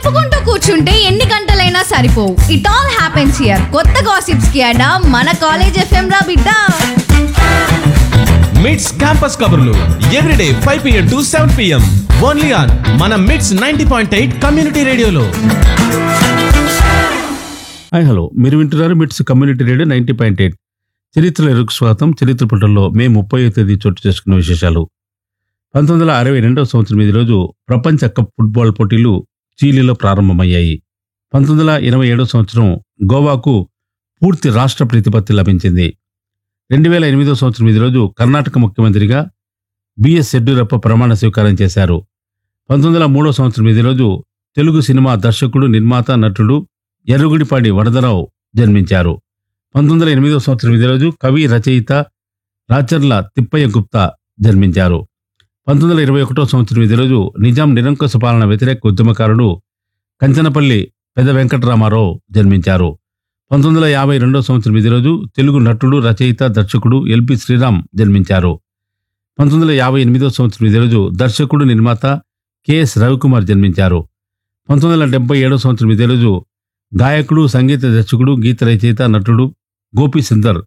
చెప్పుకుంటూ కూర్చుంటే ఎన్ని గంటలైనా సరిపోవు ఇట్ ఆల్ హ్యాపెన్స్ హియర్ కొత్త గాసిప్స్ కి అడా మన కాలేజ్ ఎఫ్ఎం రా బిడ్డ మిడ్స్ క్యాంపస్ కబుర్లు everyday five PM to seven PM only on మన MITS ninety point eight community రేడియోలో హాయ్ హలో మీరు వింటున్నారు MITS community radio ninety point eight చరిత్ర ఎరుకు స్వాగతం చరిత్ర పుటల్లో మే ముప్పై తేదీ చోటు చేసుకున్న విశేషాలు పంతొమ్మిది వందల అరవై రెండవ సంవత్సరం ఈ రోజు ప్రపంచ కప్ ఫుట్బాల్ పోటీలు చీలీలో ప్రారంభమయ్యాయి పంతొమ్మిది వందల ఇరవై ఏడవ సంవత్సరం గోవాకు పూర్తి రాష్ట్ర ప్రతిపత్తి లభించింది రెండు వేల ఎనిమిదో సంవత్సరం ఈ రోజు కర్ణాటక ముఖ్యమంత్రిగా బిఎస్ యడ్యూరప్ప ప్రమాణ స్వీకారం చేశారు పంతొమ్మిది వందల మూడో సంవత్సరం ఈ రోజు తెలుగు సినిమా దర్శకుడు నిర్మాత నటుడు ఎర్రగుడిపాడి వరదరావు జన్మించారు పంతొమ్మిది వందల ఎనిమిదవ సంవత్సరం ఇదే రోజు కవి రచయిత రాచర్ల తిప్పయ్య గుప్తా జన్మించారు పంతొమ్మిది వందల ఇరవై ఒకటో సంవత్సరం ఇదే రోజు నిజాం నిరంకుశ పాలన వ్యతిరేక ఉద్యమకారుడు కంచనపల్లి పెద్ద వెంకటరామారావు జన్మించారు పంతొమ్మిది వందల యాభై రెండో సంవత్సరం ఇదే రోజు తెలుగు నటుడు రచయిత దర్శకుడు ఎల్పి శ్రీరామ్ జన్మించారు పంతొమ్మిది వందల యాభై ఎనిమిదో సంవత్సరం ఇదే రోజు దర్శకుడు నిర్మాత కెఎస్ రవికుమార్ జన్మించారు పంతొమ్మిది వందల డెబ్బై ఏడో సంవత్సరం ఇదే రోజు గాయకుడు సంగీత దర్శకుడు గీత రచయిత నటుడు గోపి సుందర్